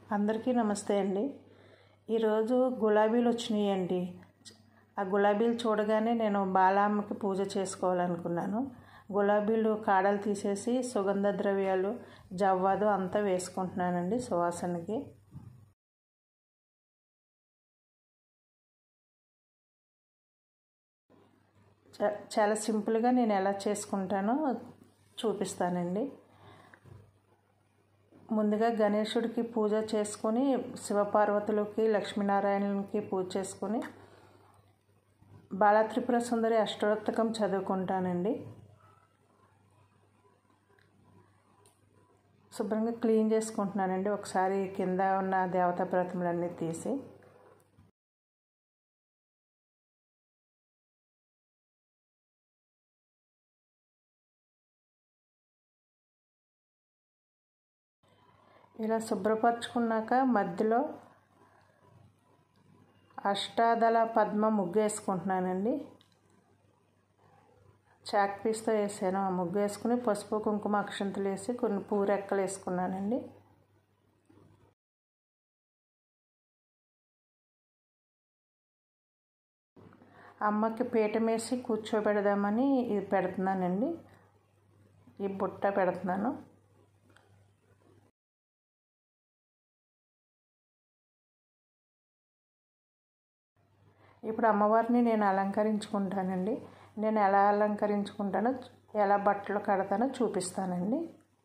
అందరికీ నమస్తే అండి ఈరోజు గులాబీలు వచ్చినాయండి ఆ గులాబీలు చూడగానే నేను బాలామ్మకి పూజ చేసుకోవాలనుకున్నాను గులాబీలు కాడలు తీసేసి సుగంధ ద్రవ్యాలు జవ్వాదు అంతా వేసుకుంటున్నానండి సువాసనకి చ- చాలా సింపుల్గా నేను ఎలా చేసుకుంటానో చూపిస్తానండి ముందుగా గణేశుడికి పూజ చేసుకొని శివపార్వతులకి లక్ష్మీనారాయణకి పూజ చేసుకొని బాలత్రిపుర సుందరి అష్టోత్తకం చదువుకుంటానండి శుభ్రంగా క్లీన్ చేసుకుంటున్నానండి ఒకసారి కింద ఉన్న దేవతా ప్రతిమలన్నీ తీసి ఇలా శుభ్రపరచుకున్నాక మధ్యలో అష్టాదళ పద్మ ముగ్గు వేసుకుంటున్నానండి చాక్ పీస్తో వేసాను ఆ ముగ్గు వేసుకుని పసుపు కుంకుమ అక్షంతలు వేసి కొన్ని పూరెక్కలు వేసుకున్నానండి అమ్మకి పీఠం వేసి కూర్చోబెడదామని ఇది పెడుతున్నానండి ఈ బుట్ట పెడుతున్నాను ఇప్పుడు అమ్మవారిని నేను అలంకరించుకుంటానండి నేను ఎలా అలంకరించుకుంటానో ఎలా బట్టలు కడతానో చూపిస్తానండి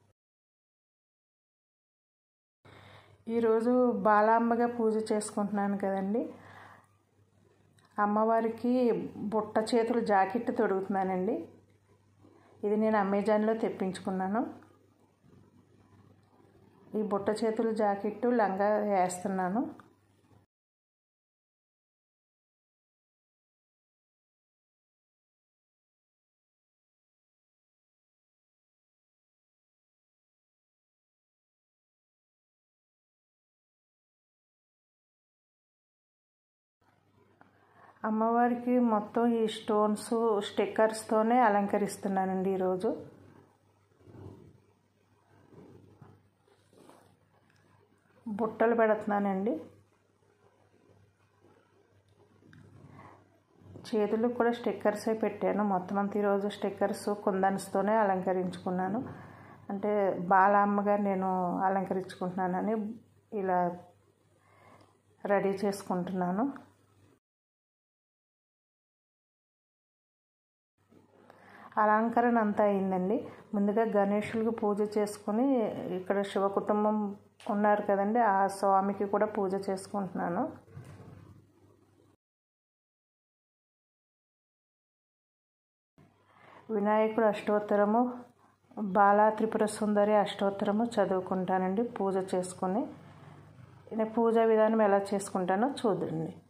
ఈరోజు బాలామ్మగా పూజ చేసుకుంటున్నాను కదండి అమ్మవారికి బుట్ట చేతులు జాకెట్ తొడుగుతున్నానండి ఇది నేను అమెజాన్లో తెప్పించుకున్నాను ఈ బుట్ట చేతుల జాకెట్టు లంగా వేస్తున్నాను అమ్మవారికి మొత్తం ఈ స్టోన్స్ స్టిక్కర్స్తోనే అలంకరిస్తున్నానండి ఈరోజు బుట్టలు పెడుతున్నానండి చేతులు కూడా స్టిక్కర్సే పెట్టాను మొత్తం అంతా ఈరోజు స్టిక్కర్స్ కుందన్స్తోనే అలంకరించుకున్నాను అంటే బాలమ్మగా నేను అలంకరించుకుంటున్నానని ఇలా రెడీ చేసుకుంటున్నాను అలంకరణ అంతా అయిందండి ముందుగా గణేషుడికి పూజ చేసుకుని ఇక్కడ శివ కుటుంబం ఉన్నారు కదండి ఆ స్వామికి కూడా పూజ చేసుకుంటున్నాను వినాయకుడు అష్టోత్తరము బాలా త్రిపుర సుందరి అష్టోత్తరము చదువుకుంటానండి పూజ చేసుకుని నేను పూజా విధానం ఎలా చేసుకుంటానో చూడండి